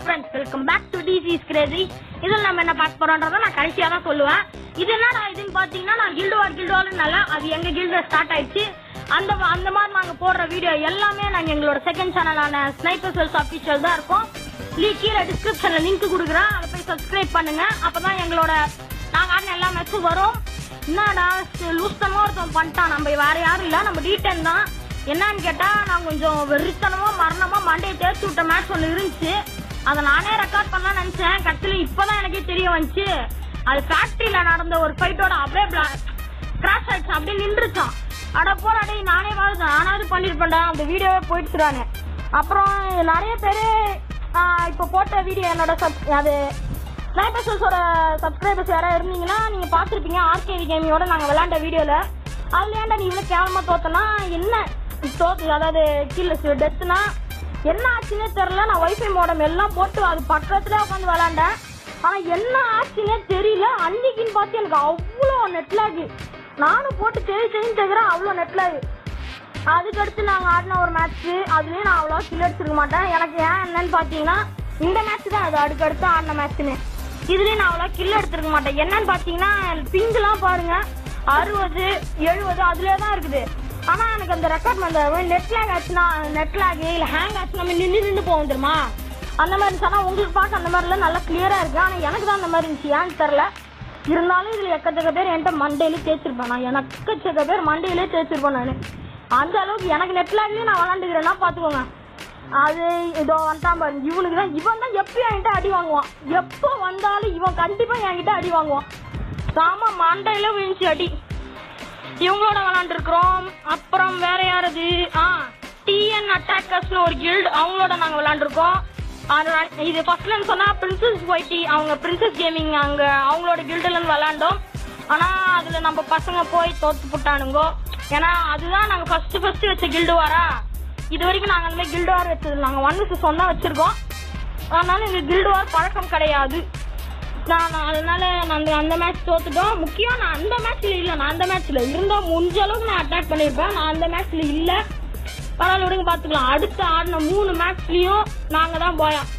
Friends welcome back to Digi's crazy இதில் நம்ம என்ன பார்க்க போறோன்றதை நான் கடைசியாக தான் சொல்லுவேன் இது என்னடா இதுன்னு பார்த்தீங்கன்னா நான் கில்டு வார் கில்டு வார்னால அது எங்க கில்டு ஸ்டார்ட் ஆயிடுச்சு அந்த அந்த மாதிரி நாங்கள் போடுற வீடியோ எல்லாமே நாங்கள் எங்களோட செகண்ட் சேனலான ஸ்னைப்பர் செல்ஸ் அஃபிஷியல் தான் இருக்கும் லீ கீழே டிஸ்கிரிப்ஷனில் லிங்க் கொடுக்குறேன் அதை போய் சப்ஸ்கிரைப் பண்ணுங்க அப்பதான் எங்களோட நாங்கள் ஆடின எல்லா மேட்சும் வரும் என்னடா லூஸ்தனமா ஒருத்தன் பண்ணிட்டான் நம்ம வேற யாரும் இல்ல நம்ம டீட்டன் தான் என்னன்னு கேட்டா நான் கொஞ்சம் வெறித்தனமா மரணமா மண்டையை தேய்ச்சி விட்ட மேட்ச் ஒன்று இருந்துச்சு அதை நானே ரெக்கார்ட் பண்ணலாம் நினைச்சேன் கடைசியில இப்பதான் எனக்கே தெரிய வந்துச்சு அது ஃபேக்டரியில நடந்த ஒரு ஃபைட்டோட அப்படியே கிராஷ் ஆயிடுச்சு அப்படியே நின்றுச்சான் அட போடா டேய் நானே வாழ்ந்து நானாவது பண்ணிருப்பேன்டா அந்த வீடியோவே போயிடுச்சுடானு அப்புறம் நிறைய பேர் இப்போ போட்ட வீடியோ என்னோட சப் அது ஸ்னைபர்ஸோட சப்ஸ்கிரைபர்ஸ் யாராவது இருந்தீங்கன்னா நீங்க பார்த்துருப்பீங்க ஆர்கேவி கேமியோட நாங்கள் விளையாண்ட வீடியோல அதுல ஏன்டா நீ இவ்வளோ கேவலமா தோத்தனா என்ன தோத்து அதாவது கீழே டெத்துனா என்ன ஆச்சுன்னே தெரியல நான் வைஃபை மோடம் எல்லாம் போட்டு அது பக்கத்துல உட்காந்து விளாண்டேன் ஆனா என்ன ஆச்சுன்னே தெரியல அன்னைக்குன்னு பார்த்து எனக்கு அவ்வளோ நெட்லாகு நானும் போட்டு தேடி தேடி தேக்கிறேன் அவ்வளோ நெட்லாகு அதுக்கடுத்து நாங்கள் ஆடின ஒரு மேட்ச் அதுலேயும் நான் அவ்வளோ கில் அடிச்சிருக்க மாட்டேன் எனக்கு ஏன் என்னன்னு பார்த்தீங்கன்னா இந்த மேட்ச் தான் அது அடுக்கடுத்து ஆடின மேட்ச்னு இதுலேயும் நான் அவ்வளோ கில் எடுத்துருக்க மாட்டேன் என்னன்னு பார்த்தீங்கன்னா பிங்குலாம் பாருங்க அறுபது எழுபது அதுலேயே தான் இருக்குது ஆனால் எனக்கு அந்த ரெக்கார்ட் அந்த நெட் லேக் ஆச்சுன்னா நெட் லேக் இல்லை ஹேங் ஆச்சு நம்ம நின்று நின்று போவோம் தெரியுமா அந்த மாதிரி இருந்துச்சு உங்களுக்கு பார்க்க அந்த மாதிரிலாம் நல்லா கிளியராக இருக்கு ஆனால் எனக்கு தான் அந்த மாதிரி இருந்துச்சு ஏன்னு தெரில இருந்தாலும் இதில் எக்கச்சக்க பேர் என்கிட்ட மண்டையிலே தேய்ச்சிருப்பேன் நான் எக்கச்சக்க பேர் மண்டையிலே தேய்ச்சிருப்பேன் நான் அந்த அளவுக்கு எனக்கு நெட்லாகவே நான் விளாண்டுக்கிறேன்னா பார்த்துக்கோங்க அது இதோ வந்தான் பாருங்க இவனுக்கு தான் இவன் தான் எப்பயும் என்கிட்ட அடி வாங்குவான் எப்போ வந்தாலும் இவன் கண்டிப்பாக என்கிட்ட அடி வாங்குவான் சாம மண்டையில விழுந்துச்சு அடி இவங்களோட விளாண்டுருக்குறோம் அப்புறம் வேற யாரது ஆ டிஎன் அட்டாக்கர்ஸ்னு ஒரு கில்டு அவங்களோட நாங்கள் விளாண்டுருக்கோம் அது இது ஃபர்ஸ்ட்ல சொன்னா பிரின்சஸ் ஒய்டி அவங்க பிரின்சஸ் கேமிங் அங்க அவங்களோட கில்டுல இருந்து விளாண்டோம் ஆனா அதுல நம்ம பசங்க போய் தோத்து புட்டானுங்கோ ஏன்னா அதுதான் நாங்க ஃபர்ஸ்ட் ஃபர்ஸ்ட் வச்ச கில்டு வாரா இது வரைக்கும் நாங்க அந்த மாதிரி கில்டு வார் வச்சது நாங்க ஒன் விசஸ் ஒன்னா வச்சிருக்கோம் அதனால எங்க கில்டு வார் பழக்கம் கிடையாது நான் நான் அதனால நான் அந்த அந்த மேட்ச் தோத்துட்டோம் முக்கியம் நான் அந்த மேட்ச்ல இல்ல நான் அந்த மேட்ச்ல இருந்தா முடிஞ்ச அளவுக்கு நான் அட்டாக் பண்ணிருப்பேன் நான் அந்த மேட்ச்ல இல்ல பரவாயில்ல விடுங்க பாத்துக்கலாம் அடுத்து ஆடின மூணு மேட்ச்லயும் நாங்க தான் போயோம்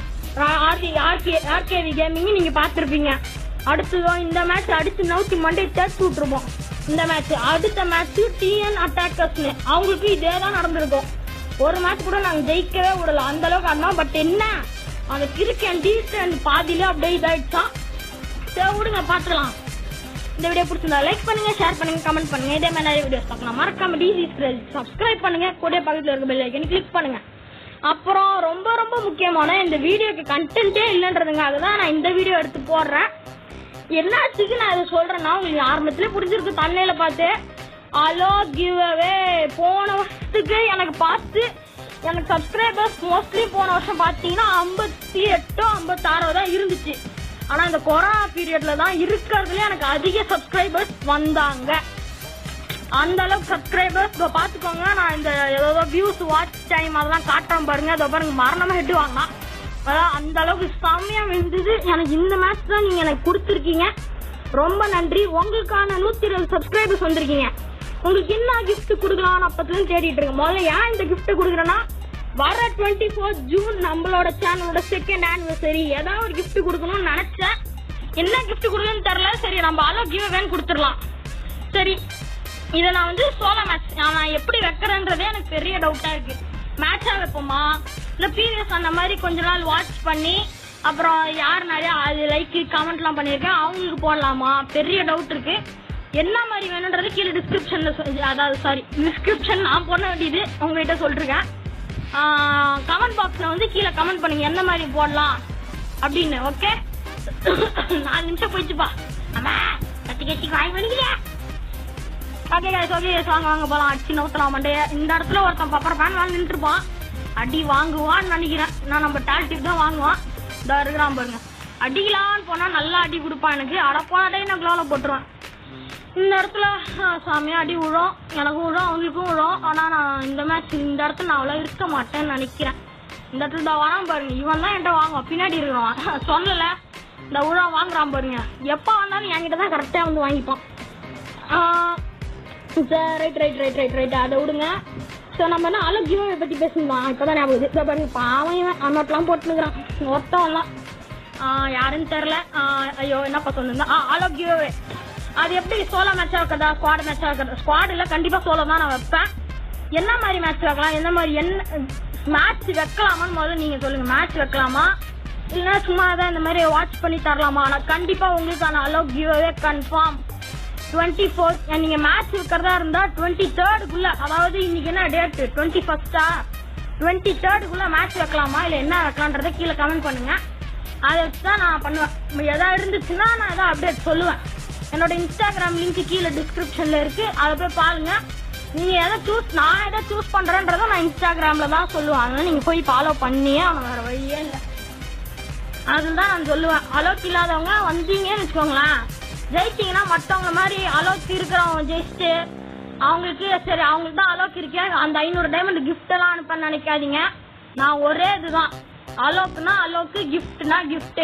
ஆர்கே ஆர்கே ஆர்கேவி கேமிங் நீங்க பாத்திருப்பீங்க அடுத்ததும் இந்த மேட்ச் அடிச்சு நவுத்தி மண்டே தேர்ச்சி விட்டுருப்போம் இந்த மேட்ச் அடுத்த மேட்ச் டிஎன் அட்டாக்கர்ஸ்னு அவங்களுக்கு இதே தான் நடந்திருக்கும் ஒரு மேட்ச் கூட நாங்க ஜெயிக்கவே விடல அந்த அளவுக்கு ஆடினோம் பட் என்ன அந்த கிரிக்கெட் டீசன்ட் பாதியில அப்படியே இதாயிடுச்சான் சரி விடுங்க பாத்துக்கலாம் இந்த வீடியோ பிடிச்சிருந்தா லைக் பண்ணுங்க ஷேர் பண்ணுங்க கமெண்ட் பண்ணுங்க இதே மாதிரி நிறைய வீடியோஸ் பார்க்கலாம் மறக்காம டிசி சப்ஸ்கிரைப் பண்ணுங்க கூட பக்கத்துல இருக்க பெல் ஐக்கனை கிளிக் பண்ணுங்க அப்புறம் ரொம்ப ரொம்ப முக்கியமான இந்த வீடியோக்கு கண்டென்ட்டே இல்லைன்றதுக்காக தான் நான் இந்த வீடியோ எடுத்து போடுறேன் என்னாச்சுக்கு நான் இதை சொல்றேன்னா உங்களுக்கு ஆரம்பத்திலே புரிஞ்சிருக்கு தண்ணியில பார்த்து அலோ கிவ் அவே போன வருஷத்துக்கு எனக்கு பார்த்து எனக்கு சப்ஸ்கிரைபர்ஸ் மோஸ்ட்லி போன வருஷம் பார்த்தீங்கன்னா ஐம்பத்தி எட்டோ ஐம்பத்தாறோ தான் இருந்துச்சு ஆனா இந்த கொரோனா பீரியட்ல தான் இருக்கிறதுல எனக்கு அதிக சப்ஸ்கிரைபர்ஸ் வந்தாங்க அந்த அளவுக்கு சப்ஸ்கிரைபர்ஸ் இப்போ பார்த்துக்கோங்க நான் இந்த ஏதோ வியூஸ் வாட்ச் டைம் அதெல்லாம் காட்டுறேன் பாருங்க அதோ பாருங்க மரணமா ஹெட் வாங்கலாம் அதான் அந்த அளவுக்கு செம்மையா விழுந்தது எனக்கு இந்த மேட்ச் தான் நீங்க எனக்கு கொடுத்துருக்கீங்க ரொம்ப நன்றி உங்களுக்கான நூத்தி இருபது சப்ஸ்கிரைபர்ஸ் வந்திருக்கீங்க உங்களுக்கு என்ன gift கொடுக்கலாம்னு அப்பத்துல தேடிட்டு இருக்கேன் முதல்ல ஏன் இந்த gift கொடுக்குறேன்னா வர டுவெண்ட்டி ஃபோர் ஜூன் நம்மளோட சேனலோட செகண்ட் ஆனிவர்சரி ஏதாவது ஒரு gift கொடுக்கணும்னு நினைச்சேன் என்ன gift கொடுக்கணும்னு தெரியல சரி நம்ம அலோ கிவ் வேன் கொடுத்துடலாம் சரி இதை நான் வந்து சோலோ மேட்ச் நான் எப்படி வைக்கிறேன்றதே எனக்கு பெரிய டவுட்டா இருக்கு மேட்சா வைப்போமா இல்ல பீரியஸ் அந்த மாதிரி கொஞ்ச நாள் வாட்ச் பண்ணி அப்புறம் யார் நிறைய அது லைக் கமெண்ட்லாம் பண்ணியிருக்கேன் அவங்களுக்கு போடலாமா பெரிய டவுட் இருக்கு என்ன மாதிரி வேணுன்றது கீழே டிஸ்கிரிப்ஷன்ல அதாவது சாரி டிஸ்கிரிப்ஷன் நான் போட வேண்டியது உங்ககிட்ட சொல்லிருக்கேன் கமெண்ட் பாக்ஸ்ல வந்து கீழே கமெண்ட் பண்ணுங்க எந்த மாதிரி போடலாம் அப்படின்னு ஓகே நாலு நிமிஷம் போயிடுச்சுப்பா அம்மா கத்தி கத்தி காய் பண்ணிக்கலையா ஓகே guys ஓகே guys வாங்க வாங்க போலாம் அடிச்சு நவுத்தலாம் மண்டைய இந்த இடத்துல ஒருத்தன் பப்பர் பேன் வாங்கி நின்றுப்பான் அடி வாங்குவான்னு நினைக்கிறேன் நான் நம்ம டால்டிப் தான் வாங்குவான் இதோ இருக்கிறான் பாருங்க அடிக்கலான்னு போனா நல்லா அடி கொடுப்பான் எனக்கு அடப்பாடே நான் குளோல போட்டுருவேன் இந்த இடத்துல ஆ, சாமியா அடி விழும் எனக்கு விழும் அவங்களுக்கும் விழும் ஆனா நான் இந்த மேட்ச் இந்த இடத்துல நான் அவ்வளோ இருக்க மாட்டேன்னு நினைக்கிறேன் இந்த இடத்துல தான் வரான் பாருங்க இவன் தான் என்கிட்ட வாங்குவான் பின்னாடி இருக்கிறான் சொல்லல இந்த உழா வாங்குறான் பாருங்க எப்ப வந்தாலும் என்கிட்ட தான் கரெக்டா வந்து வாங்கிப்பான் right right right right right அதை விடுங்க ஸோ நம்ம என்ன அலோ கிவ்அவே பத்தி பேசணும் இப்பதான் ஞாபகம் வருது. இதோ பாருங்க பாவம் இவன் அமௌண்ட்லாம் போட்டுருக்கான் ஒருத்தவன்லாம் ஆஹ் யாருன்னு தெரியல ஆஹ் ஐயோ என்னப்பா சொன்னா ஆ அலோ கிவ்அவே அது எப்படி சோலோ மேட்சா வைக்கிறதா ஸ்குவாட் மேட்சா வைக்கிறதா ஸ்குவாட் இல்ல கண்டிப்பா சோலோ தான் நான் வைப்பேன் என்ன மாதிரி மேட்ச் வைக்கலாம் என்ன மாதிரி என்ன மேட்ச் வைக்கலாமான்னு முதல்ல நீங்க சொல்லுங்க மேட்ச் வைக்கலாமா இல்லைன்னா சும்மா தான் இந்த மாதிரி வாட்ச் பண்ணி தரலாமா ஆனா கண்டிப்பா உங்களுக்கான அலோ கிவ்அவே கன்ஃபார்ம் டுவெண்ட்டி ஃபோர் நீங்க மேட்ச் வைக்கிறதா இருந்தா டுவெண்ட்டி தேர்டுக்குள்ள அதாவது இன்னைக்கு என்ன டேட் டுவெண்ட்டி ஃபர்ஸ்டா டுவெண்ட்டி தேர்டுக்குள்ள மேட்ச் வைக்கலாமா இல்ல என்ன வைக்கலான்றத கீழே கமெண்ட் பண்ணுங்க அதை வச்சு தான் நான் பண்ணுவேன் எதா இருந்துச்சுன்னா நான் எதாவது அப்டேட் சொல்லுவேன் என்னோட இன்ஸ்டாகிராம் லிங்க் கீழே டிஸ்கிரிப்ஷன்ல இருக்கு அதை போய் பாருங்க நீங்க எதை சூஸ் நான் எதை சூஸ் பண்றேன்றத நான் இன்ஸ்டாகிராம்ல தான் சொல்லுவேன் அதனால நீங்க போய் ஃபாலோ பண்ணியே அவன் வேற வழியே இல்லை அதுதான் நான் சொல்லுவேன் அலோக் இல்லாதவங்க வந்தீங்கன்னு வச்சுக்கோங்களேன் ஜெயிச்சீங்கன்னா மத்தவங்க மாதிரி அலோக் இருக்கிறவங்க ஜெயிச்சுட்டு அவங்களுக்கு சரி அவங்களுக்கு தான் அலோக் இருக்கே அந்த ஐநூறு டைமண்ட் gift எல்லாம் அனுப்ப நினைக்காதீங்க நான் ஒரே இதுதான் அலோக்னா அலோக்கு கிஃப்ட்னா gift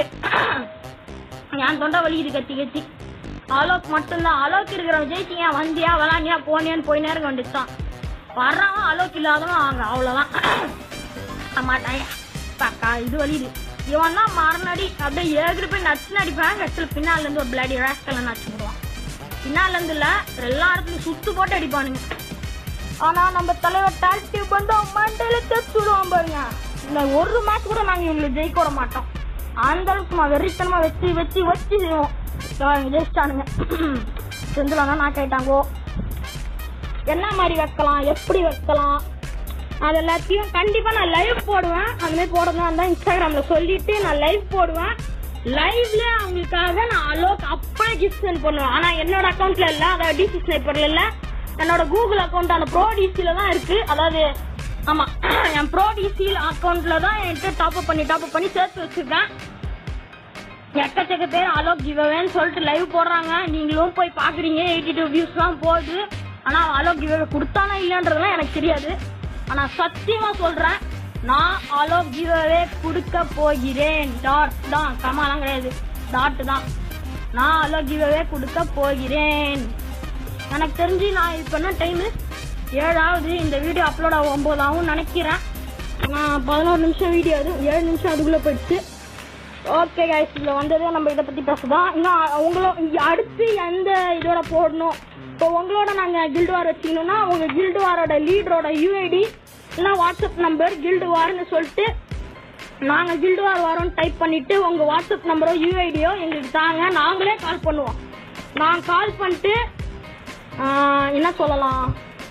என் தொண்டை வலிக்குது கத்தி கத்தி அலோக் மட்டும்தான் அலோக் இருக்கிறவங்க ஜெயிச்சிங்க வந்தியா விளாண்டியா போனியான்னு போய் நேரம் வந்துட்டான் வர்றவன் அலோக் இல்லாதவன் வாங்க அவ்வளவுதான் மாட்டாங்க பக்கா இது வலியுது இவன் தான் மரணடி அப்படியே ஏகிரி போய் நச்சு நடிப்பான் கட்சியில் பின்னால இருந்து ஒரு பிளாடி ரேஸ்கல நச்சு விடுவான் பின்னால இருந்து இல்ல எல்லா இடத்துலயும் சுத்து போட்டு அடிப்பானுங்க ஆனா நம்ம தலைவர் டாக்டிவ் வந்து அவன் மண்டையில தச்சு விடுவான் பாருங்க இந்த ஒரு மேட்ச் கூட நாங்க இவங்களை ஜெயிக்க விட மாட்டோம் அந்த அளவுக்கு சும்மா வெறித்தனமா வச்சு வச்சு வச்சு செய்வோம் இவன் ஜெயிச்சிட்டானுங்க செந்துலாங்க நாக் ஆயிட்டாங்கோ என்ன மாதிரி வைக்கலாம் எப்படி வைக்கலாம் அது எல்லாத்தையும் கண்டிப்பா நான் லைவ் போடுவேன் அந்த மாதிரி போடுறதா இருந்தா இன்ஸ்டாகிராம்ல சொல்லிட்டு நான் லைவ் போடுவேன் லைவ்ல அவங்களுக்காக நான் அலோக் அப்படியே கிஃப்ட் சென்ட் பண்ணுவேன் ஆனா என்னோட அக்கௌண்ட்ல இல்ல அதாவது டிசி ஸ்னைப்பர்ல இல்ல என்னோட கூகுள் அக்கௌண்டான ப்ரோ டிசில தான் இருக்கு அதாவது ஆமா என் ப்ரோ டிசி அக்கௌண்ட்ல தான் என்கிட்ட டாப் அப் பண்ணி டாப் அப் பண்ணி சேர்த்து வச்சிருக்கேன் எக்கச்சக்க பேர் அலோக் கிவ்அவேன்னு சொல்லிட்டு லைவ் போடுறாங்க நீங்களும் போய் பாக்குறீங்க எயிட்டி டூ வியூஸ் தான் போகுது ஆனா அலோக் கிவ்அவே கொடுத்தானா இல்லைன்றதுலாம் எனக்கு தெரியாது ஆனா சத்தியமா சொல்றேன் நான் அலோக் கிவ்அவே கொடுக்க போகிறேன் டாட் தான் கமாலாம் கிடையாது டாட் தான் நான் அலோக் கிவ்அவே கொடுக்க போகிறேன் எனக்கு தெரிஞ்சு நான் இப்போ என்ன டைமு ஏழாவது இந்த வீடியோ அப்லோட் ஆகும் ஒன்பதாகவும் நினைக்கிறேன் நான் பதினோரு நிமிஷம் வீடியோ அது ஏழு நிமிஷம் அதுக்குள்ளே போயிடுச்சு ஓகே கைஸ் இதுல வந்ததே நம்ம இதை பத்தி பேசுதான் இன்னும் உங்களோட அடுத்து எந்த இதோட போடணும் இப்போ உங்களோட நாங்க கில்டு வார் வச்சுக்கணும்னா உங்க கில்டு வாரோட லீடரோட யூஐடி இல்லைன்னா வாட்ஸ்அப் நம்பர் கில்டு வார்னு சொல்லிட்டு நாங்க கில்டு வார் வரோம்னு டைப் பண்ணிட்டு உங்க வாட்ஸ்அப் நம்பரோ யூஐடியோ எங்களுக்கு தாங்க நாங்களே கால் பண்ணுவோம் நான் கால் பண்ணிட்டு ஆஹ், என்ன சொல்லலாம்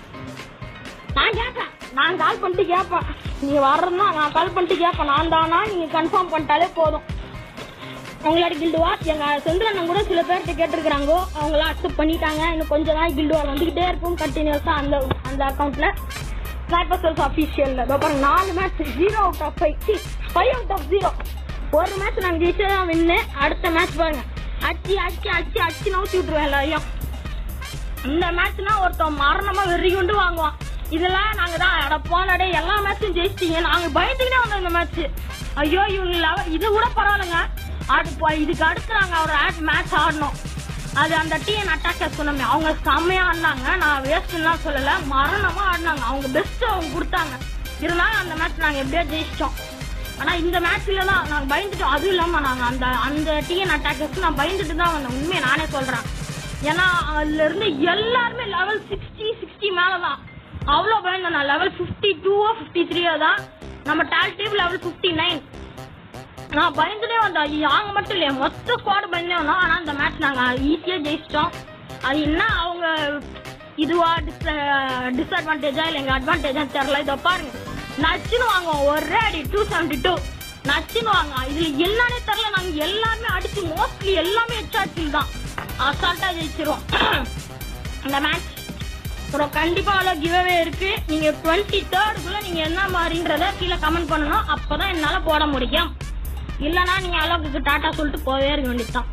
நான் கேட்பேன் நான் கால் பண்ணிட்டு கேட்பேன் நீங்க வர்றதுனா நான் கால் பண்ணிட்டு கேட்பேன் நான் தானா நீங்க கன்ஃபார்ம் பண்ணிட்டாலே போதும் உங்களோட கில்டு வார் எங்க செந்திலண்ணன் கூட சில பேர்கிட்ட கேட்டிருக்கிறாங்க அவங்களாம் அக்செப்ட் பண்ணிட்டாங்க இன்னும் கொஞ்ச நாள் கில்டு வார் வந்துகிட்டே இருக்கும் கண்டினியூஸா அந்த அந்த அக்கௌண்ட்ல ஸ்னைப்பர் செல்ஸ் அஃபீஷியல்ல பாருங்க நாலு match zero out of five five out of zero ஒரு மேட்ச் நாங்க ஜெயிச்சா தான் வின்னு அடுத்த மேட்ச் பாருங்க அச்சு அச்சு அச்சு அச்சு நவுத்தி விட்டுருவேன் எல்லாரையும் இந்த மேட்ச்னா ஒருத்தன் மரணமா வெறி கொண்டு வாங்குவான் இதெல்லாம் நாங்க தான் அட போனடே எல்லா மேட்சும் ஜெயிச்சிட்டீங்க நாங்க பயந்துக்கிட்டே வந்தோம் இந்த மேட்ச் ஐயோ இவங்க level- இது கூட பரவாயில்லைங்க அது போ- இதுக்கு அடுத்து நாங்க ஒரு மேட்ச் ஆடணும் அது அந்த டிஎன் அட்டாக்கர் சொன்னோமே அவங்க செம்மையா ஆடினாங்க நான் வேஸ்ட்லாம் சொல்லல மரணமா ஆடினாங்க அவங்க பெஸ்ட் அவங்க கொடுத்தாங்க இருந்தாலும் அந்த மேட்ச் நாங்க எப்படியோ ஜெயிச்சிட்டோம் ஆனா இந்த மேட்ச்ல தான் நாங்க பயந்துட்டோம் அதுவும் இல்லாம நாங்க அந்த அந்த டிஎன் அட்டாக்கர்ஸ் நான் பயந்துட்டு தான் வந்தேன் உண்மையை நானே சொல்றேன் ஏன்னா அதுல இருந்து எல்லாருமே லெவல் சிக்ஸ்டி சிக்ஸ்டி மேலதான் அவ்வளவு பயந்தேன் நான் லெவல் பிப்டி டூவோ பிப்டி த்ரீயோ தான் நம்ம டால்டேவ் லெவல் பிப்டி நைன் நான் பயந்துட்டே வந்தோம் ஐயோ, நாங்க மட்டும் இல்லையா மொத்த ஸ்குவாட் பயந்தே வந்தோம் ஆனா அந்த மேட்ச் நாங்க ஈஸியா ஜெயிச்சிட்டோம் அது என்ன அவங்க இதுவா டிஸ்அட்வான்டேஜா இல்ல எங்க அட்வான்டேஜா தெரியல இதை பாருங்க நச்சுன்னு வாங்குவோம் ஒரே அடி டூ செவன்டி டூ நச்சுன்னு வாங்க இதுல என்னன்னே தெரியல நாங்க எல்லாமே அடிச்சு மோஸ்ட்லி எல்லாமே ஹெச்ஆர்சில் தான் அசால்ட்டா ஜெயிச்சிருவோம் இந்த மேட்ச் அப்புறம் கண்டிப்பா அவ்வளோ கிவ்அவே இருக்கு நீங்க டுவெண்ட்டி தேர்டுக்குள்ள நீங்க என்ன மாதிரின்றத கீழே கமெண்ட் பண்ணணும் அப்பதான் என்னால போட முடியும் இல்லனா நீங்க அளவுக்கு டாட்டா சொல்லிட்டு போவே இருக்க வேண்டியதுதான்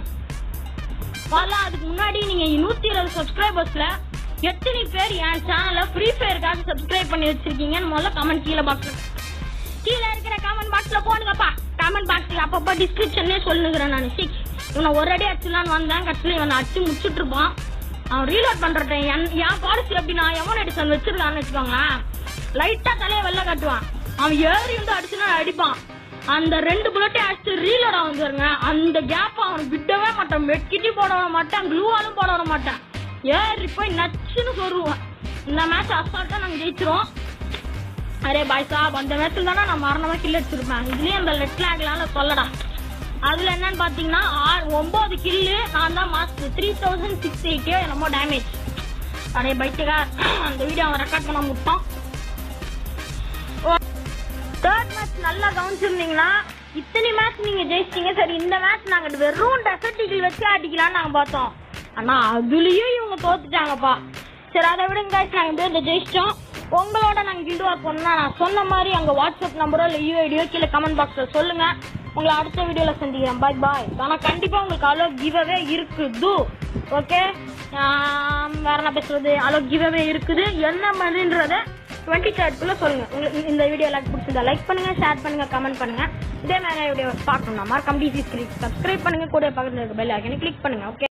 பாலா அதுக்கு முன்னாடி நீங்க நூத்தி இருபது சப்ஸ்கிரைபர்ஸ்ல எத்தனை பேர் என் சேனலை ஃப்ரீ ஃபயருக்காக சப்ஸ்கிரைப் பண்ணி வச்சிருக்கீங்கன்னு முதல்ல கமெண்ட் கீழே பாக்ஸ்ல கீழே இருக்கிற கமெண்ட் பாக்ஸ்ல போடுங்கப்பா கமெண்ட் பாக்ஸ்ல அப்பப்போ டிஸ்கிரிப்ஷன்லயே சொல்லுங்கிறேன் நான் சிக் இவனை ஒரு அடி அடிச்சுலான்னு வந்தேன் கடைசியில் இவனை அடிச்சு முடிச்சுட்டு இருப்பான் அவன் ரீலோட் பண்ற டைம் என் என் பாலிசி எப்படி நான் எவன் எடிசன் வச்சிருக்கான்னு வச்சுக்கோங்களேன் லைட்டா தலைய வெள்ள காட்டுவான் அவன் ஏறி வந்து அடிச்சுனா அடிப்பான் அந்த ரெண்டு புல்லட்டே அடிச்சு ரீலோட வந்துருங்க அந்த கேப் அவன் விடவே மாட்டான் வெட்கிட்டி போட வர மாட்டான் க்ளூவாலும் போட வர மாட்டான் ஏறி போய் நச்சுன்னு சொருவான் இந்த மேட்ச் அசால்ட்டா நாங்க ஜெயிச்சிருவோம் அரே பாய் சாப் அந்த மேட்ச்ல தானே நான் மரணமா கில் அடிச்சிருப்பேன் இதுலயும் அந்த லெட் லேக்லால சொல்லடா அதுல என்னன்னு பாத்தீங்கன்னா ஆறு- ஒன்பது கில்லு நான் தான் மாஸ்டர் த்ரீ தௌசண்ட் சிக்ஸ் எயிட்டியோ என்னமோ டேமேஜ் அரே பைட்டுக்கார் அந்த வீடியோ அவன் ரெக்கார்ட் பண்ண முட்டான் தேர்ட் மேட்ச் நல்லா கவனிச்சிருந்தீங்கன்னா இத்தனை மேட்ச் நீங்க ஜெயிச்சிட்டீங்க சரி இந்த மேட்ச் நாங்க வெறும் டெசர்டிகள் வச்சு அடிக்கலாம்னு நாங்க பார்த்தோம் ஆனா அதுலயும் இவங்க தோத்துட்டாங்கப்பா சரி அதை விடுங்க guys, நாங்க இந்த இந்த ஜெயிச்சிட்டோம் உங்களோட நாங்க கில்டு வார் பண்ணா நான் சொன்ன மாதிரி அங்க வாட்ஸ்அப் நம்பரோ இல்ல யூஐடியோ கீழே கமெண்ட் பாக்ஸ்ல சொல்லுங்க உங்களை அடுத்த வீடியோல சந்திக்கிறேன் பாய் பாய் ஆனா கண்டிப்பா உங்களுக்கு அலோ கிவ்அவே இருக்குது ஓகே வேற என்ன பேசுறது அலோ கிவ்அவே இருக்குது என்ன மாதிரின்றத டுவெண்ட்டி தேர்ட்குள்ள சொல்லுங்க உங்களுக்கு இந்த வீடியோ லைக் பிடிச்சதா லைக் பண்ணுங்க ஷேர் பண்ணுங்க கமெண்ட் பண்ணுங்க இதே மாதிரி வீடியோ பார்க்கணும்னா மறக்காம டிசி ஸ்கிரீன் சப்ஸ்கிரைப் பண்ணுங்க கூட பக்கத்துல இருக்க பெல் ஐக்கனை கிளிக் பண்ணுங்க ஓகே